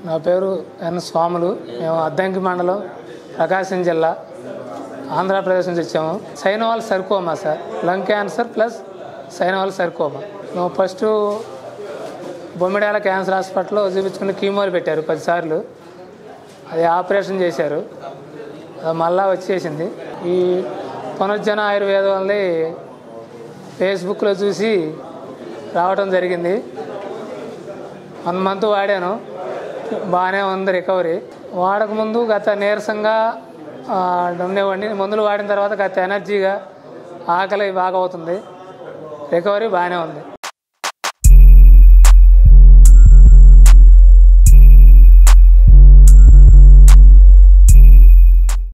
నా పేరు ఎన్ స్వాములు మేము అద్దంకి మండలం ప్రకాశం జిల్లా ఆంధ్రప్రదేశ్ నుంచి వచ్చాము సైనవాల్ sarcoma sir lung cancer plus సైనవాల్ sarcoma మేము ఫస్ట్ బొమ్మిడాల క్యాన్సర్ హాస్పిటల్లో చూపించుకుని కీమోలు పెట్టారు పదిసార్లు అది ఆపరేషన్ చేశారు అది మళ్ళా వచ్చేసింది ఈ పునర్జన ఆయుర్వేదం వాళ్ళని ఫేస్బుక్లో చూసి రావడం జరిగింది వన్ మంత్ వాడాను బాగానే ఉంది రికవరీ వాడకముందు గత నీరసంగా ఆ, ఉండేవాడిని మందులు వాడిన తర్వాత గత ఎనర్జీగా ఆకలి బాగా అవుతుంది రికవరీ బాగానే ఉంది